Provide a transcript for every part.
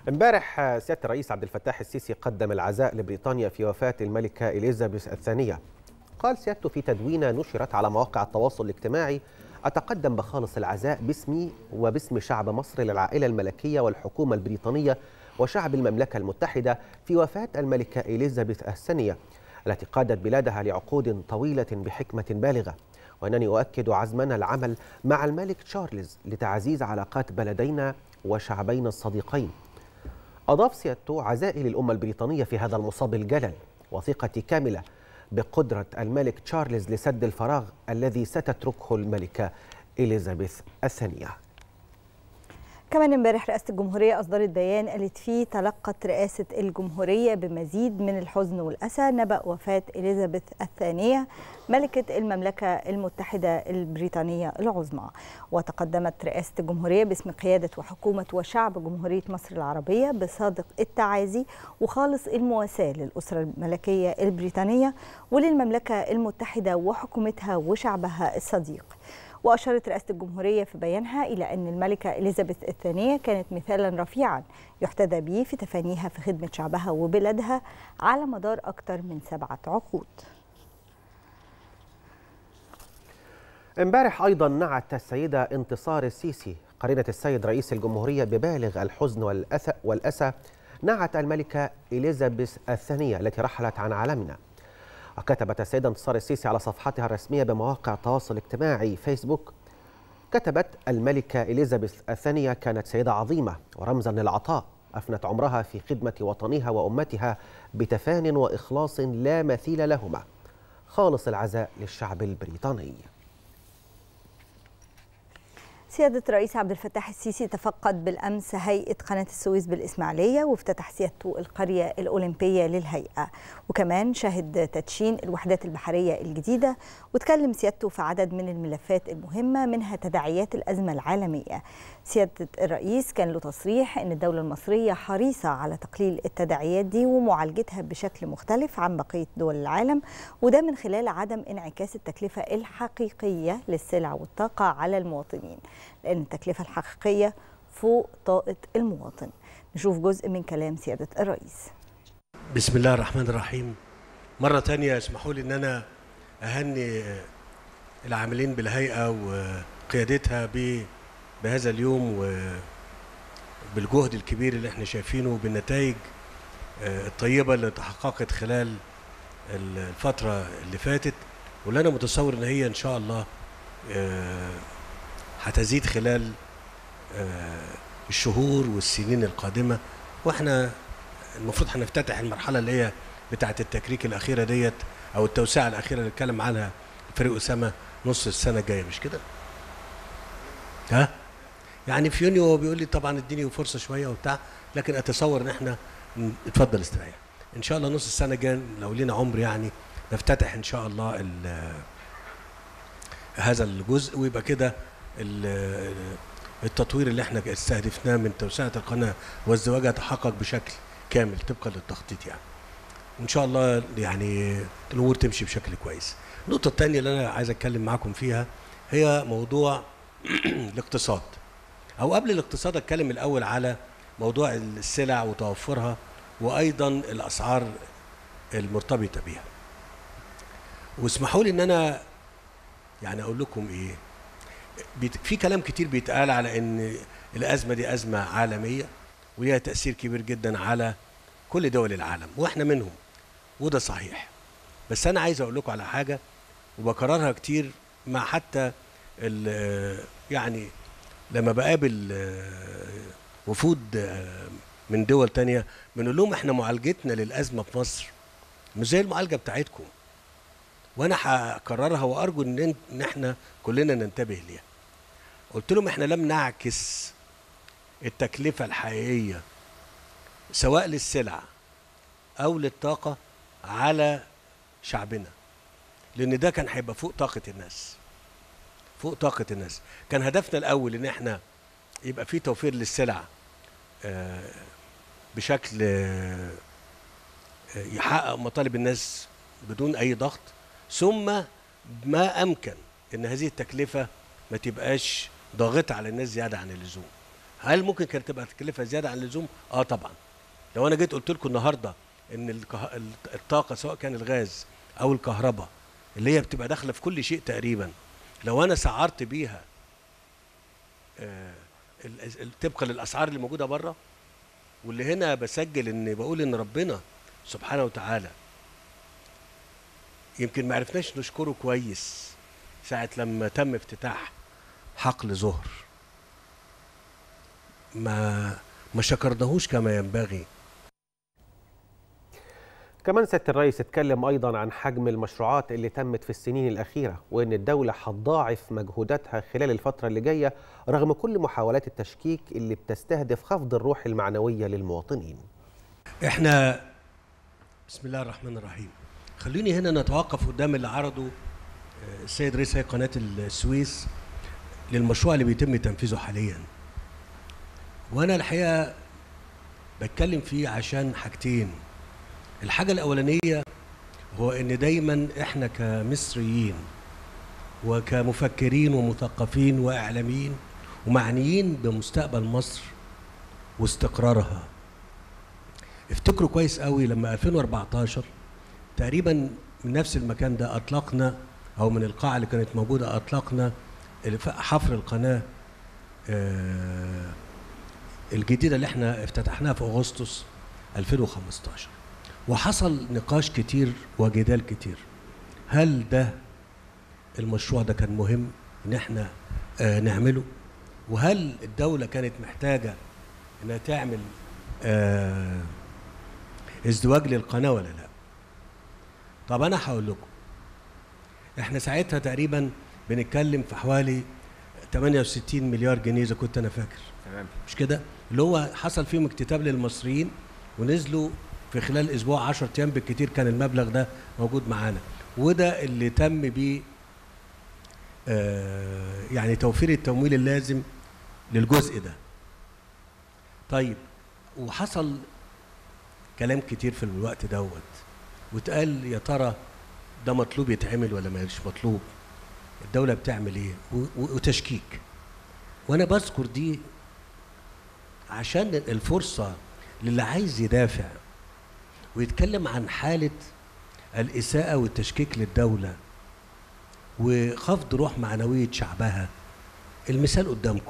امبارح سياده الرئيس عبد الفتاح السيسي قدم العزاء لبريطانيا في وفاه الملكه اليزابيث الثانيه. قال سيادته في تدوينه نشرت على مواقع التواصل الاجتماعي اتقدم بخالص العزاء باسمي وباسم شعب مصر للعائله الملكيه والحكومه البريطانيه وشعب المملكه المتحده في وفاه الملكه اليزابيث الثانيه التي قادت بلادها لعقود طويله بحكمه بالغه. وانني اؤكد عزمنا العمل مع الملك تشارلز لتعزيز علاقات بلدينا وشعبينا الصديقين. أضاف سيادته عزائي للأمة البريطانية في هذا المصاب الجلل وثقتي كاملة بقدرة الملك تشارلز لسد الفراغ الذي ستتركه الملكة إليزابيث الثانية كمان امبارح رئاسة الجمهورية أصدرت بيان قالت فيه تلقت رئاسة الجمهورية بمزيد من الحزن والأسى نبأ وفاة إليزابيث الثانية ملكة المملكة المتحدة البريطانية العظمى وتقدمت رئاسة الجمهورية باسم قيادة وحكومة وشعب جمهورية مصر العربية بصادق التعازي وخالص المواساة للأسرة الملكية البريطانية وللمملكة المتحدة وحكومتها وشعبها الصديق وأشارت رئاسة الجمهورية في بيانها إلى أن الملكة إليزابيث الثانية كانت مثالا رفيعا يحتذى به في تفانيها في خدمة شعبها وبلادها على مدار أكثر من سبعة عقود امبارح أيضا نعت السيدة انتصار السيسي قرينة السيد رئيس الجمهورية ببالغ الحزن والأسى, والأسى نعت الملكة إليزابيث الثانية التي رحلت عن عالمنا وكتبت السيدة انتصار السيسي على صفحتها الرسمية بمواقع التواصل الاجتماعي فيسبوك كتبت الملكة إليزابيث الثانية كانت سيدة عظيمة ورمزا للعطاء أفنت عمرها في خدمة وطنها وأمتها بتفان وإخلاص لا مثيل لهما خالص العزاء للشعب البريطاني سيادة الرئيس عبد الفتاح السيسي تفقد بالأمس هيئة قناة السويس بالإسماعيلية وافتتح سيادته القرية الأولمبية للهيئة وكمان شهد تدشين الوحدات البحرية الجديدة وتكلم سيادته في عدد من الملفات المهمة منها تداعيات الأزمة العالمية سيادة الرئيس كان له تصريح أن الدولة المصرية حريصة على تقليل التداعيات دي ومعالجتها بشكل مختلف عن بقية دول العالم وده من خلال عدم انعكاس التكلفة الحقيقية للسلع والطاقة على المواطنين لأن التكلفة الحقيقية فوق طاقة المواطن نشوف جزء من كلام سيادة الرئيس بسم الله الرحمن الرحيم مرة تانية اسمحوا لي أن أنا أهني العاملين بالهيئة وقيادتها بهذا اليوم وبالجهد الكبير اللي احنا شايفينه وبالنتائج الطيبة اللي تحققت خلال الفترة اللي فاتت واللي أنا متصور إن هي إن شاء الله هتزيد خلال الشهور والسنين القادمة واحنا المفروض هنفتتح المرحلة اللي هي بتاعة التكريك الأخيرة ديت أو التوسعة الأخيرة اللي اتكلم عنها فريق أسامة نص السنة الجاية مش كده؟ ها؟ يعني في يونيو هو بيقول لي طبعا اديني فرصة شوية وبتاع لكن أتصور إن احنا اتفضل استريح إن شاء الله نص السنة الجاية لو لينا عمر يعني نفتتح إن شاء الله هذا الجزء ويبقى كده التطوير اللي احنا استهدفناه من توسعه القناه والزواج يتحقق بشكل كامل طبقا للتخطيط يعني. وان شاء الله يعني الامور تمشي بشكل كويس. النقطه الثانيه اللي انا عايز اتكلم معاكم فيها هي موضوع الاقتصاد. او قبل الاقتصاد اتكلم الاول على موضوع السلع وتوفرها وايضا الاسعار المرتبطه بها. واسمحوا لي ان انا يعني اقول لكم ايه في كلام كتير بيتقال على ان الازمه دي ازمه عالميه وليها تاثير كبير جدا على كل دول العالم واحنا منهم وده صحيح بس انا عايز اقول لكم على حاجه وبكررها كتير مع حتى يعني لما بقابل وفود من دول تانية بنقول لهم احنا معالجتنا للازمه في مصر مش زي المعالجه بتاعتكم وانا هكررها وارجو ان ان احنا كلنا ننتبه ليها قلت لهم احنا لم نعكس التكلفه الحقيقيه سواء للسلع او للطاقه على شعبنا لان ده كان هيبقى فوق طاقه الناس فوق طاقه الناس كان هدفنا الاول ان احنا يبقى في توفير للسلع بشكل يحقق مطالب الناس بدون اي ضغط ثم ما امكن ان هذه التكلفه ما تبقاش ضاغطه على الناس زياده عن اللزوم هل ممكن كانت تبقى تكلفه زياده عن اللزوم اه طبعا لو انا جيت قلت لكم النهارده ان الكه... الطاقه سواء كان الغاز او الكهرباء اللي هي بتبقى داخله في كل شيء تقريبا لو انا سعرت بيها آه ال- ال- طبقا للاسعار اللي موجوده بره واللي هنا بسجل ان بقول ان ربنا سبحانه وتعالى يمكن ما عرفناش نشكره كويس ساعة لما تم افتتاح حقل زهر ما ما شكرناهوش كما ينبغي كمان سياده الرئيس اتكلم ايضا عن حجم المشروعات اللي تمت في السنين الاخيره وان الدوله هتضاعف مجهوداتها خلال الفتره اللي جايه رغم كل محاولات التشكيك اللي بتستهدف خفض الروح المعنويه للمواطنين احنا بسم الله الرحمن الرحيم خليني هنا نتوقف قدام اللي عرضه آه، السيد رئيس هيئة قناة السويس للمشروع اللي بيتم تنفيذه حاليا وانا الحقيقة بتكلم فيه عشان حاجتين الحاجة الأولانية هو إن دايما إحنا كمصريين وكمفكرين ومثقفين وإعلاميين ومعنيين بمستقبل مصر واستقرارها افتكروا كويس قوي لما 2014 تقريبا من نفس المكان ده أطلقنا أو من القاعة اللي كانت موجودة أطلقنا الف- حفر القناة آه، الجديدة اللي احنا افتتحناها في أغسطس 2015 وحصل نقاش كتير وجدال كتير هل ده المشروع ده كان مهم ان احنا آه نعمله وهل الدولة كانت محتاجة انها تعمل آه ازدواج للقناة ولا لا طب انا هقول لكم احنا ساعتها تقريبا بنتكلم في حوالي 68 مليار جنيه اذا كنت انا فاكر تمام مش كده اللي هو حصل فيهم اكتتاب للمصريين ونزلوا في خلال اسبوع 10 ايام بالكتير كان المبلغ ده موجود معانا وده اللي تم بيه آه يعني توفير التمويل اللازم للجزء ده طيب وحصل كلام كتير في الوقت دوت واتقال يا ترى ده مطلوب يتعمل ولا مش مطلوب الدولة بتعمل ايه و- و- وتشكيك وانا بذكر دي عشان الفرصة للي عايز يدافع ويتكلم عن حالة الإساءة والتشكيك للدولة وخفض روح معنوية شعبها المثال قدامكم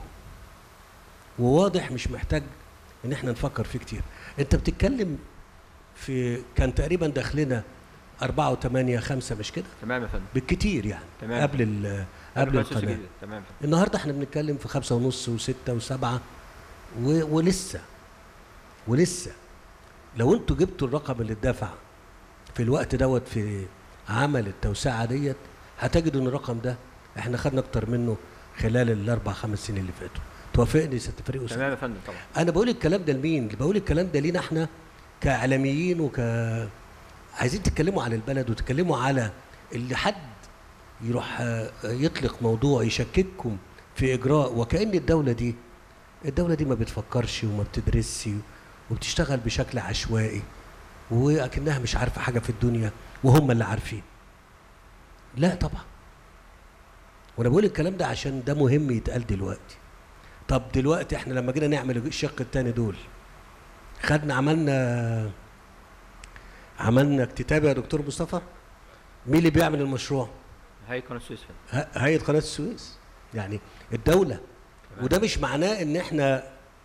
وواضح مش محتاج ان احنا نفكر فيه كتير انت بتتكلم في كان تقريبا داخلنا أربعة وثمانية خمسة مش كده تمام يا فندم بالكتير يعني تمام. قبل ال- قبل الأساس القناة الجديد. تمام يا فندم. النهارده احنا بنتكلم في خمسة ونص وستة وسبعة و... ولسه ولسه لو انتوا جبتوا الرقم اللي اتدفع في الوقت دوت في عمل التوسعة ديت هتجدوا ان الرقم ده احنا خدنا اكتر منه خلال الاربع خمس سنين اللي فاتوا توافقني ست فريق أسامة؟ تمام يا فندم طبعا انا بقول الكلام ده لمين بقول الكلام ده لينا احنا كاعلاميين وك عايزين تتكلموا عن البلد وتتكلموا على اللي حد يروح آه، يطلق موضوع يشكككم في اجراء وكأن الدولة دي الدولة دي ما بتفكرش وما بتدرسش وبتشتغل بشكل عشوائي وأكنها مش عارفة حاجة في الدنيا وهم اللي عارفين لا طبعا وانا بقول الكلام ده عشان ده مهم يتقال دلوقتي طب دلوقتي احنا لما جينا نعمل الشق التاني دول خدنا عملنا عملنا اكتتاب يا دكتور مصطفى مين اللي بيعمل المشروع هاي قناه السويس فندم ه- هيئه قناه السويس يعني الدوله وده مش معناه ان احنا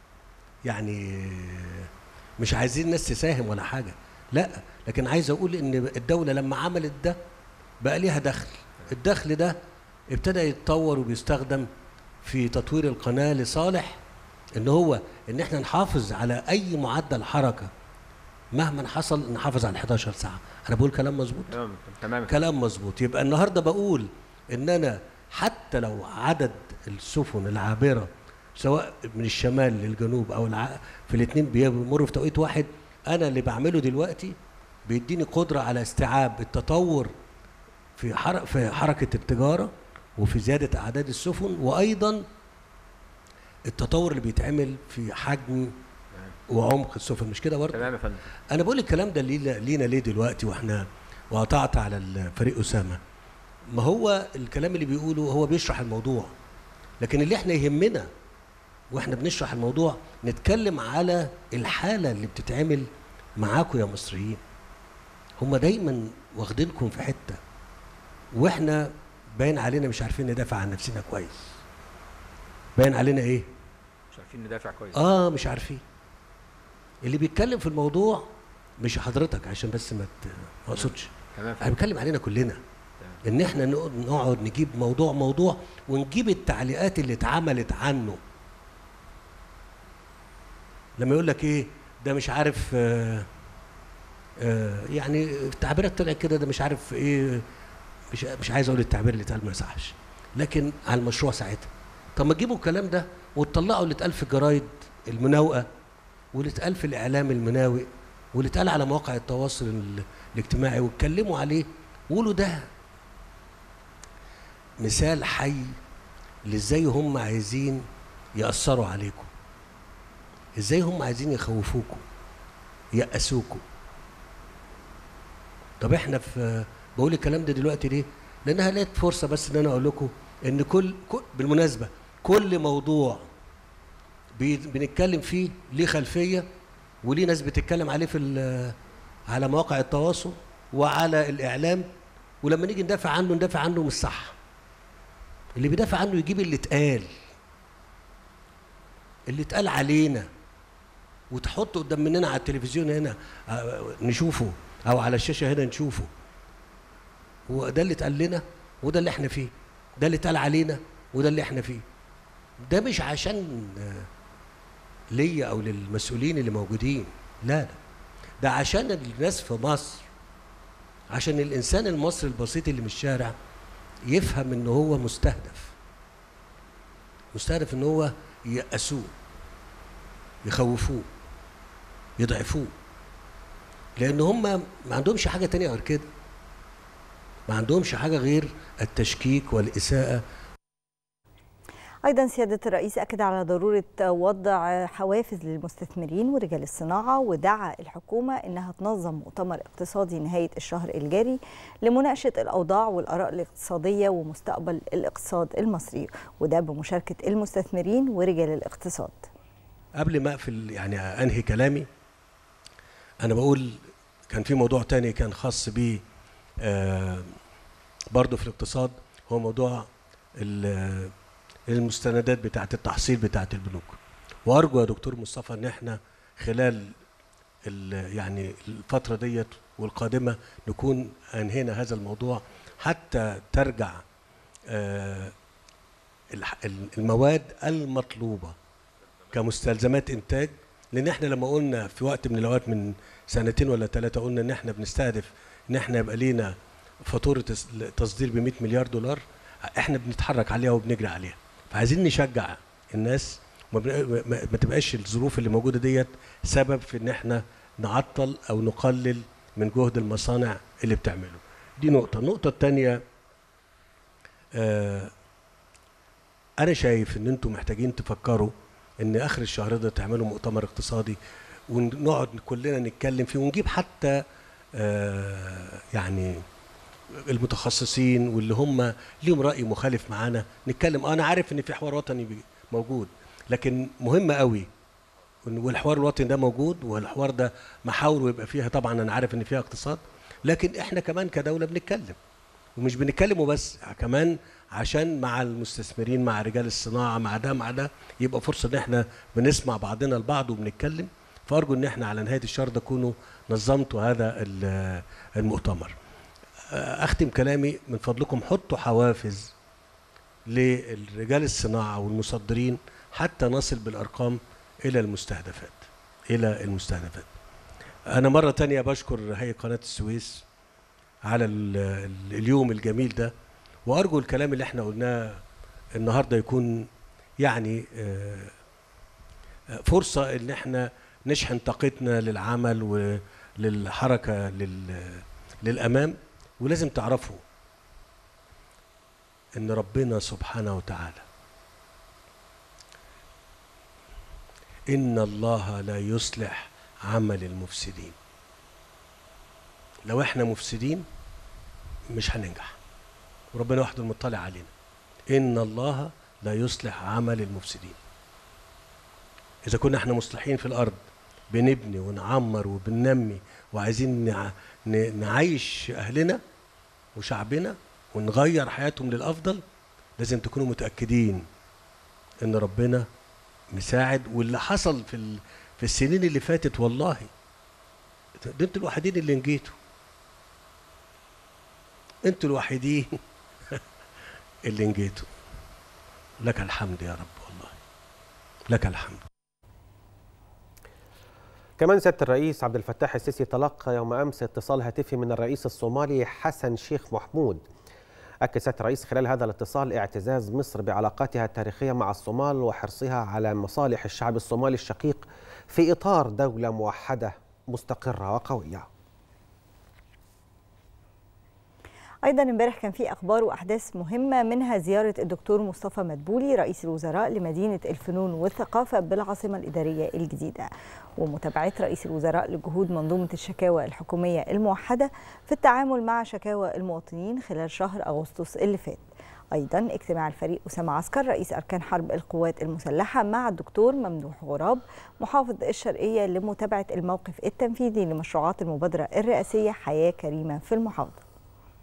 يعني مش عايزين الناس تساهم ولا حاجه لا لكن عايز اقول ان الدوله لما عملت ده بقى ليها دخل الدخل ده ابتدى يتطور وبيستخدم في تطوير القناه لصالح ان هو ان احنا نحافظ على اي معدل حركه مهما حصل نحافظ على 11 ساعه انا بقول كلام مظبوط تمام تمام كلام مظبوط يبقى النهارده بقول ان انا حتى لو عدد السفن العابره سواء من الشمال للجنوب او الع... في الاثنين بيمروا في توقيت واحد انا اللي بعمله دلوقتي بيديني قدره على استيعاب التطور في حر... في حركه التجاره وفي زياده اعداد السفن وايضا التطور اللي بيتعمل في حجم وعمق السفن مش كده برضه تمام يا فندم انا بقول الكلام ده لينا لينا ليه دلوقتي واحنا وقطعت على الفريق اسامه ما هو الكلام اللي بيقوله هو بيشرح الموضوع لكن اللي احنا يهمنا واحنا بنشرح الموضوع نتكلم على الحاله اللي بتتعمل معاكم يا مصريين هم دايما واخدينكم في حته واحنا باين علينا مش عارفين ندافع عن نفسنا كويس باين علينا ايه مش عارفين ندافع كويس اه مش عارفين اللي بيتكلم في الموضوع مش حضرتك عشان بس ما ت- ما اقصدش تمام انا فهمت. بتكلم علينا كلنا تمام. ان احنا نقعد نقعد نجيب موضوع موضوع ونجيب التعليقات اللي اتعملت عنه لما يقول لك ايه ده مش عارف آه آه يعني التعبيرات طلعت كده ده مش عارف ايه مش مش عايز اقول التعبير اللي اتقال ما يصحش لكن على المشروع ساعتها طب ما تجيبوا الكلام ده وتطلعوا اللي اتقال في الجرايد المناوئه واللي اتقال في الاعلام المناوئ واللي اتقال على مواقع التواصل ال- الاجتماعي واتكلموا عليه وقولوا ده مثال حي لازاي هم عايزين يأثروا عليكم ازاي هم عايزين يخوفوكم يأسوكم طب احنا في بقول الكلام ده دلوقتي ليه لانها لقيت فرصه بس ان انا اقول لكم ان كل, كل بالمناسبه كل موضوع بي- بنتكلم فيه ليه خلفيه وليه ناس بتتكلم عليه في ال- على مواقع التواصل وعلى الاعلام ولما نيجي ندافع عنه ندافع عنه مش صح اللي بيدافع عنه يجيب اللي اتقال اللي اتقال علينا وتحطه قدام مننا على التلفزيون هنا آه، نشوفه او على الشاشه هنا نشوفه هو ده اللي اتقال لنا وده اللي احنا فيه ده اللي اتقال علينا وده اللي احنا فيه ده مش عشان آه، ليا او للمسؤولين اللي موجودين لا لا ده عشان الناس في مصر عشان الانسان المصري البسيط اللي من الشارع يفهم ان هو مستهدف مستهدف ان هو يأسوه يخوفوه يضعفوه لان هم ما عندهمش حاجه تانية غير كده ما عندهمش حاجه غير التشكيك والاساءه أيضا سيادة الرئيس أكد على ضرورة وضع حوافز للمستثمرين ورجال الصناعة ودعا الحكومة أنها تنظم مؤتمر اقتصادي نهاية الشهر الجاري لمناقشة الأوضاع والآراء الاقتصادية ومستقبل الاقتصاد المصري وده بمشاركة المستثمرين ورجال الاقتصاد قبل ما اقفل يعني انهي كلامي انا بقول كان في موضوع تاني كان خاص بيه آه برضه في الاقتصاد هو موضوع ال- المستندات بتاعه التحصيل بتاعه البنوك وارجو يا دكتور مصطفى ان احنا خلال ال- يعني الفتره ديت والقادمه نكون انهينا هذا الموضوع حتى ترجع آه الح- المواد المطلوبه كمستلزمات انتاج لان احنا لما قلنا في وقت من الاوقات من سنتين ولا ثلاثه قلنا ان احنا بنستهدف ان احنا يبقى لينا فاتوره تس- تصدير ب 100 مليار دولار احنا بنتحرك عليها وبنجري عليها فعايزين نشجع الناس وما بن- ما ما تبقاش الظروف اللي موجوده ديت سبب في ان احنا نعطل او نقلل من جهد المصانع اللي بتعمله دي نقطه النقطه الثانيه آه انا شايف ان انتم محتاجين تفكروا ان اخر الشهر ده تعملوا مؤتمر اقتصادي ونقعد كلنا نتكلم فيه ونجيب حتى آه يعني المتخصصين واللي هم ليهم راي مخالف معانا نتكلم انا عارف ان في حوار وطني بي- موجود لكن مهم قوي إن- والحوار الوطني ده موجود والحوار ده محاور ويبقى فيها طبعا انا عارف ان فيها اقتصاد لكن احنا كمان كدوله بنتكلم ومش بنتكلم وبس كمان عشان مع المستثمرين مع رجال الصناعه مع ده مع ده يبقى فرصه ان احنا بنسمع بعضنا البعض وبنتكلم فارجو ان احنا على نهايه الشهر ده تكونوا نظمتوا هذا ال- المؤتمر اختم كلامي من فضلكم حطوا حوافز لرجال الصناعه والمصدرين حتى نصل بالارقام الى المستهدفات الى المستهدفات انا مره تانية بشكر هيئه قناه السويس على ال- ال- اليوم الجميل ده وارجو الكلام اللي احنا قلناه النهارده يكون يعني آه، آه، فرصه ان احنا نشحن طاقتنا للعمل وللحركه لل- للامام ولازم تعرفوا ان ربنا سبحانه وتعالى ان الله لا يصلح عمل المفسدين لو احنا مفسدين مش هننجح وربنا وحده المطلع علينا ان الله لا يصلح عمل المفسدين اذا كنا احنا مصلحين في الارض بنبني ونعمر وبننمي وعايزين نع... ن- نعيش اهلنا وشعبنا ونغير حياتهم للافضل لازم تكونوا متاكدين ان ربنا مساعد واللي حصل في ال... في السنين اللي فاتت والله ده انتوا الوحيدين اللي نجيتوا انتوا الوحيدين اللي نجيتوا لك الحمد يا رب والله لك الحمد كمان سياده الرئيس عبد الفتاح السيسي تلقى يوم امس اتصال هاتفي من الرئيس الصومالي حسن شيخ محمود اكد سياده الرئيس خلال هذا الاتصال اعتزاز مصر بعلاقاتها التاريخيه مع الصومال وحرصها على مصالح الشعب الصومالي الشقيق في اطار دوله موحده مستقره وقويه ايضا امبارح كان في اخبار واحداث مهمه منها زياره الدكتور مصطفى مدبولي رئيس الوزراء لمدينه الفنون والثقافه بالعاصمه الاداريه الجديده ومتابعه رئيس الوزراء لجهود منظومه الشكاوى الحكوميه الموحده في التعامل مع شكاوى المواطنين خلال شهر اغسطس اللي فات ايضا اجتماع الفريق اسامه عسكر رئيس اركان حرب القوات المسلحه مع الدكتور ممدوح غراب محافظ الشرقيه لمتابعه الموقف التنفيذي لمشروعات المبادره الرئاسيه حياه كريمه في المحافظه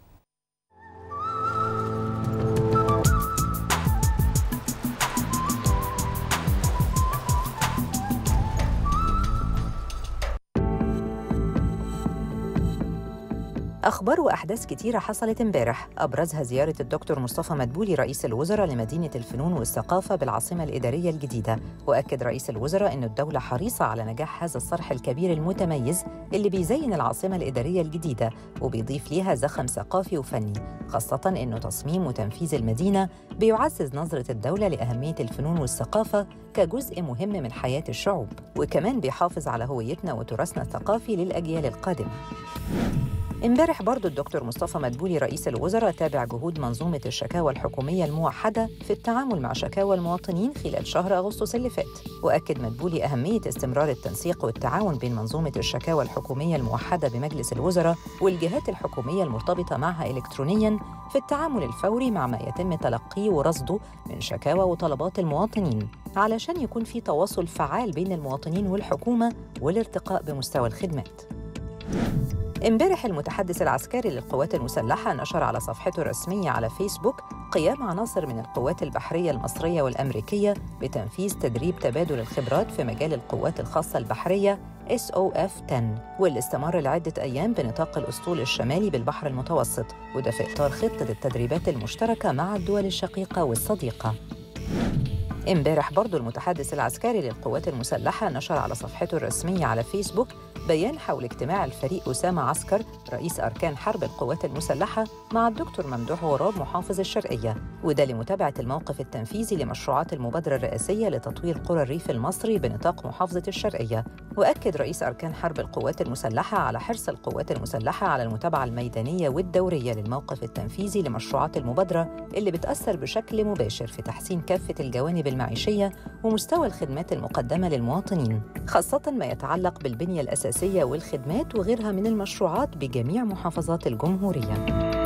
أخبار وأحداث كتيرة حصلت امبارح أبرزها زيارة الدكتور مصطفى مدبولي رئيس الوزراء لمدينة الفنون والثقافة بالعاصمة الإدارية الجديدة وأكد رئيس الوزراء أن الدولة حريصة على نجاح هذا الصرح الكبير المتميز اللي بيزين العاصمة الإدارية الجديدة وبيضيف ليها زخم ثقافي وفني خاصة أنه تصميم وتنفيذ المدينة بيعزز نظرة الدولة لأهمية الفنون والثقافة كجزء مهم من حياة الشعوب وكمان بيحافظ على هويتنا وتراثنا الثقافي للأجيال القادمة امبارح برضو الدكتور مصطفى مدبولي رئيس الوزراء تابع جهود منظومة الشكاوى الحكومية الموحدة في التعامل مع شكاوى المواطنين خلال شهر أغسطس اللي فات وأكد مدبولي أهمية استمرار التنسيق والتعاون بين منظومة الشكاوى الحكومية الموحدة بمجلس الوزراء والجهات الحكومية المرتبطة معها إلكترونياً في التعامل الفوري مع ما يتم تلقيه ورصده من شكاوى وطلبات المواطنين علشان يكون في تواصل فعال بين المواطنين والحكومة والارتقاء بمستوى الخدمات امبارح المتحدث العسكري للقوات المسلحة نشر على صفحته الرسمية على فيسبوك قيام عناصر من القوات البحرية المصرية والأمريكية بتنفيذ تدريب تبادل الخبرات في مجال القوات الخاصة البحرية SOF 10 واللي استمر لعدة أيام بنطاق الأسطول الشمالي بالبحر المتوسط وده في إطار خطة التدريبات المشتركة مع الدول الشقيقة والصديقة امبارح برضو المتحدث العسكري للقوات المسلحة نشر على صفحته الرسمية على فيسبوك بيان حول اجتماع الفريق أسامة عسكر رئيس أركان حرب القوات المسلحة مع الدكتور ممدوح غراب محافظ الشرقية وده لمتابعة الموقف التنفيذي لمشروعات المبادرة الرئاسية لتطوير قرى الريف المصري بنطاق محافظة الشرقية وأكد رئيس أركان حرب القوات المسلحة على حرص القوات المسلحة على المتابعة الميدانية والدورية للموقف التنفيذي لمشروعات المبادرة اللي بتأثر بشكل مباشر في تحسين كافة الجوانب المعيشية ومستوى الخدمات المقدمة للمواطنين خاصة ما يتعلق بالبنية الأساسية والخدمات وغيرها من المشروعات بجميع محافظات الجمهورية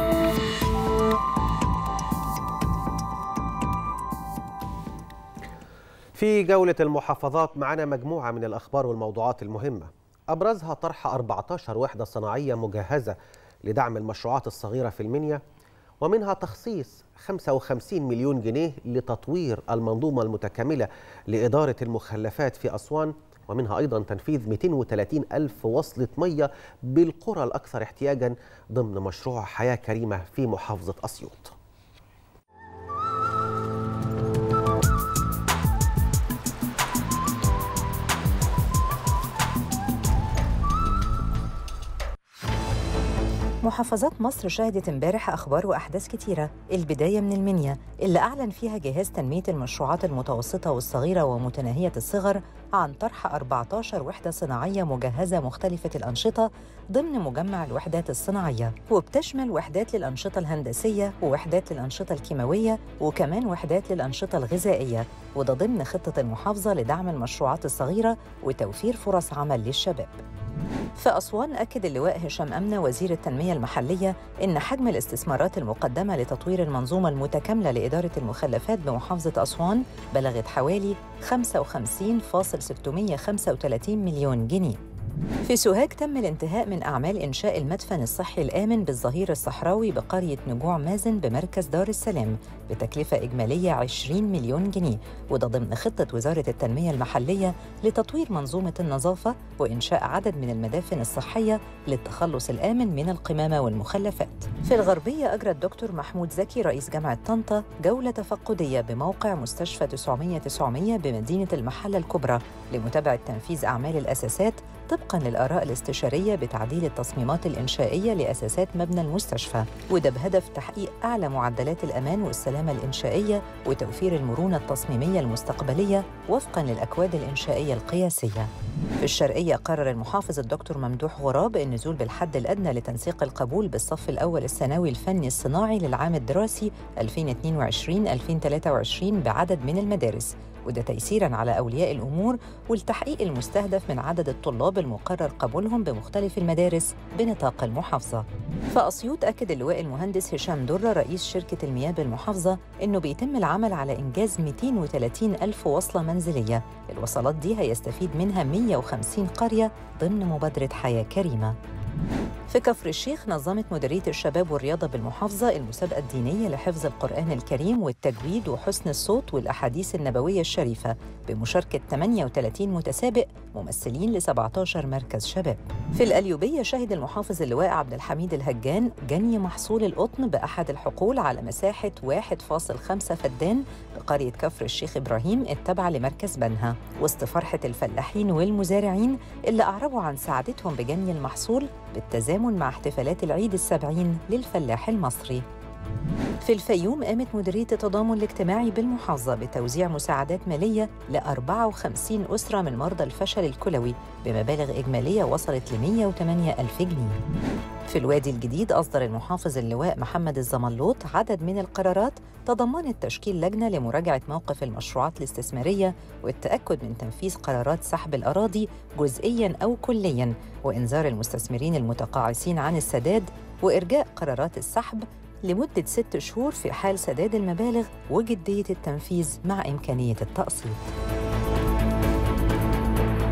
في جولة المحافظات معنا مجموعة من الأخبار والموضوعات المهمة أبرزها طرح 14 وحدة صناعية مجهزة لدعم المشروعات الصغيرة في المنيا ومنها تخصيص 55 مليون جنيه لتطوير المنظومة المتكاملة لإدارة المخلفات في أسوان ومنها أيضا تنفيذ 230 ألف وصلة مية بالقرى الأكثر احتياجا ضمن مشروع حياة كريمة في محافظة أسيوط محافظات مصر شهدت امبارح أخبار وأحداث كتيرة البداية من المنيا اللي أعلن فيها جهاز تنمية المشروعات المتوسطة والصغيرة ومتناهية الصغر عن طرح 14 وحدة صناعية مجهزة مختلفة الأنشطة ضمن مجمع الوحدات الصناعية وبتشمل وحدات للأنشطة الهندسية ووحدات للأنشطة الكيماوية وكمان وحدات للأنشطة الغذائية وده ضمن خطة المحافظة لدعم المشروعات الصغيرة وتوفير فرص عمل للشباب في أسوان أكد اللواء هشام أمنة وزير التنمية المحلية إن حجم الاستثمارات المقدمة لتطوير المنظومة المتكاملة لإدارة المخلفات بمحافظة أسوان بلغت حوالي 55.635 مليون جنيه في سوهاج تم الانتهاء من أعمال إنشاء المدفن الصحي الآمن بالظهير الصحراوي بقرية نجوع مازن بمركز دار السلام بتكلفة إجمالية 20 مليون جنيه وده ضمن خطة وزارة التنمية المحلية لتطوير منظومة النظافة وإنشاء عدد من المدافن الصحية للتخلص الآمن من القمامة والمخلفات في الغربية أجرى الدكتور محمود زكي رئيس جامعة طنطا جولة تفقدية بموقع مستشفى 900 900 بمدينة المحلة الكبرى لمتابعة تنفيذ أعمال الأساسات طبقا للآراء الاستشارية بتعديل التصميمات الإنشائية لأساسات مبنى المستشفى وده بهدف تحقيق أعلى معدلات الأمان والسلامة الإنشائية وتوفير المرونة التصميمية المستقبلية وفقا للأكواد الإنشائية القياسية في الشرقية قرر المحافظ الدكتور ممدوح غراب النزول بالحد الأدنى لتنسيق القبول بالصف الأول الثانوي الفني الصناعي للعام الدراسي 2022-2023 بعدد من المدارس وده تيسيراً على أولياء الأمور والتحقيق المستهدف من عدد الطلاب المقرر قبولهم بمختلف المدارس بنطاق المحافظة. فأسيوط أكد اللواء المهندس هشام درة رئيس شركة المياه بالمحافظة إنه بيتم العمل على إنجاز 230 ألف وصلة منزلية الوصلات دي هيستفيد منها 150 قرية ضمن مبادرة حياة كريمة. في كفر الشيخ نظمت مديرية الشباب والرياضة بالمحافظة المسابقة الدينية لحفظ القرآن الكريم والتجويد وحسن الصوت والأحاديث النبوية الشريفة بمشاركة 38 متسابق ممثلين ل 17 مركز شباب. في الأليوبية شهد المحافظ اللواء عبد الحميد الهجان جني محصول القطن بأحد الحقول على مساحة 1.5 فدان بقرية كفر الشيخ إبراهيم التابعة لمركز بنها وسط فرحة الفلاحين والمزارعين اللي أعربوا عن سعادتهم بجني المحصول بالتزامن مع احتفالات العيد السبعين للفلاح المصري في الفيوم قامت مديرية التضامن الاجتماعي بالمحافظة بتوزيع مساعدات مالية ل 54 أسرة من مرضى الفشل الكلوي بمبالغ إجمالية وصلت ل 108 ألف جنيه في الوادي الجديد أصدر المحافظ اللواء محمد الزملوط عدد من القرارات تضمنت تشكيل لجنة لمراجعة موقف المشروعات الاستثمارية والتأكد من تنفيذ قرارات سحب الأراضي جزئياً أو كلياً وإنذار المستثمرين المتقاعسين عن السداد وإرجاء قرارات السحب لمدة ست شهور في حال سداد المبالغ وجدية التنفيذ مع إمكانية التقسيط